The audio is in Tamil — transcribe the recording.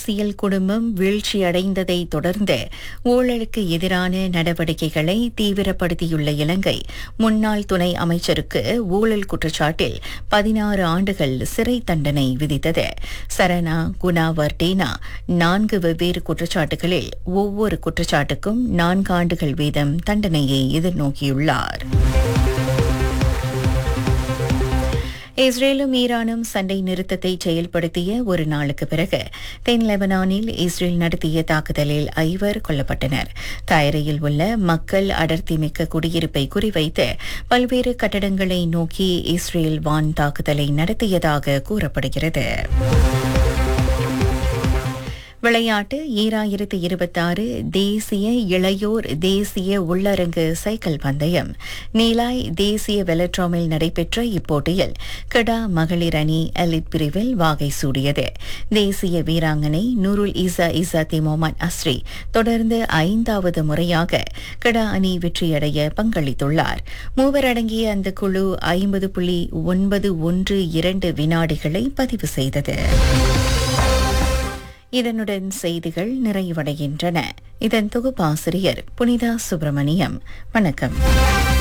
அரசியல் குடும்பம் வீழ்ச்சியடைந்ததை தொடர்ந்து ஊழலுக்கு எதிரான நடவடிக்கைகளை தீவிரப்படுத்தியுள்ள இலங்கை முன்னாள் துணை அமைச்சருக்கு ஊழல் குற்றச்சாட்டில் பதினாறு ஆண்டுகள் சிறை தண்டனை விதித்தது சரணா குணாவர்டேனா நான்கு வெவ்வேறு குற்றச்சாட்டுகளில் ஒவ்வொரு குற்றச்சாட்டுக்கும் நான்கு ஆண்டுகள் வீதம் தண்டனையை எதிர்நோக்கியுள்ளார் இஸ்ரேலும் ஈரானும் சண்டை நிறுத்தத்தை செயல்படுத்திய ஒரு நாளுக்கு பிறகு தென் லெபனானில் இஸ்ரேல் நடத்திய தாக்குதலில் ஐவர் கொல்லப்பட்டனர் தாயரையில் உள்ள மக்கள் அடர்த்தி மிக்க குடியிருப்பை குறிவைத்து பல்வேறு கட்டடங்களை நோக்கி இஸ்ரேல் வான் தாக்குதலை நடத்தியதாக கூறப்படுகிறது விளையாட்டு ஈராயிரத்து இருபத்தாறு தேசிய இளையோர் தேசிய உள்ளரங்கு சைக்கிள் பந்தயம் நீலாய் தேசிய வெலட்ராமில் நடைபெற்ற இப்போட்டியில் கடா மகளிர் அணி எலிட் பிரிவில் வாகை சூடியது தேசிய வீராங்கனை நூருல் ஈசா இசாத்தி முகமது அஸ்ரி தொடர்ந்து ஐந்தாவது முறையாக கடா அணி வெற்றியடைய பங்களித்துள்ளார் மூவர் அடங்கிய அந்த குழு ஐம்பது புள்ளி ஒன்பது ஒன்று இரண்டு வினாடிகளை பதிவு செய்தது இதனுடன் செய்திகள் நிறைவடைகின்றன இதன் தொகுப்பாசிரியர் புனிதா சுப்பிரமணியம் வணக்கம்